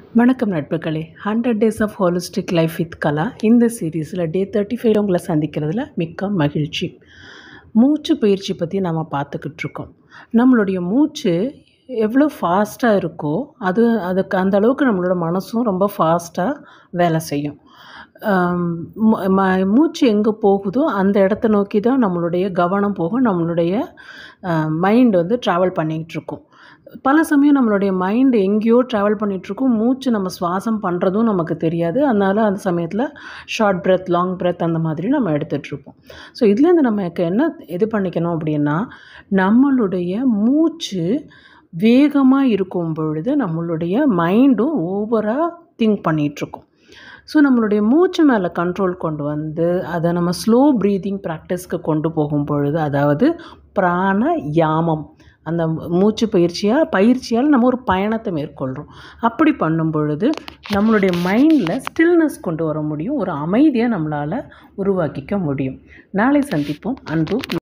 வணக்கம் நட்புகளே hundred days of holistic life with Kala இந்த சீரீஸில் டே தேர்ட்டி ஃபைவ் உங்களை சந்திக்கிறதுல மிக்க மகிழ்ச்சி மூச்சு பயிற்சி பற்றி நம்ம பார்த்துக்கிட்டு இருக்கோம் நம்மளுடைய மூச்சு எவ்வளோ ஃபாஸ்ட்டாக இருக்கோ அது அதுக்கு அந்த அளவுக்கு நம்மளோட மனசும் ரொம்ப ஃபாஸ்ட்டாக வேலை செய்யும் ஆம், ம- ம- மூச்சு எங்கே போகுதோ அந்த இடத்த நோக்கி தான் நம்மளுடைய கவனம் போகும் நம்மளுடைய மைண்ட் வந்து ட்ராவல் பண்ணிகிட்டு இருக்கும் பல சமயம் நம்மளுடைய மைண்டு எங்கேயோ ட்ராவல் பண்ணிகிட்ருக்கும் மூச்சு நம்ம சுவாசம் பண்ணுறதும் நமக்கு தெரியாது அதனால் அந்த சமயத்தில் ஷார்ட் பிரெத் லாங் பிரெத் அந்த மாதிரி நம்ம எடுத்துகிட்ருப்போம் ஸோ இதுலேருந்து நமக்கு என்ன இது பண்ணிக்கணும் அப்படின்னா நம்மளுடைய மூச்சு வேகமாக இருக்கும் பொழுது நம்மளுடைய மைண்டும் ஓவராக திங்க் பண்ணிகிட்ருக்கும் ஸோ நம்மளுடைய மூச்சு மேலே கண்ட்ரோல் கொண்டு வந்து அதை நம்ம ஸ்லோ ப்ரீதிங் ப்ராக்டிஸ்க்கு கொண்டு போகும் பொழுது அதாவது பிராண யாமம் அந்த மூச்சு பயிற்சியாக பயிற்சியால் நம்ம ஒரு பயணத்தை மேற்கொள்கிறோம் அப்படி பண்ணும் பொழுது நம்மளுடைய மைண்டில் ஸ்டில்னஸ் கொண்டு வர முடியும் ஒரு அமைதியை நம்மளால் உருவாக்கிக்க முடியும் நாளை சந்திப்போம் அன்பு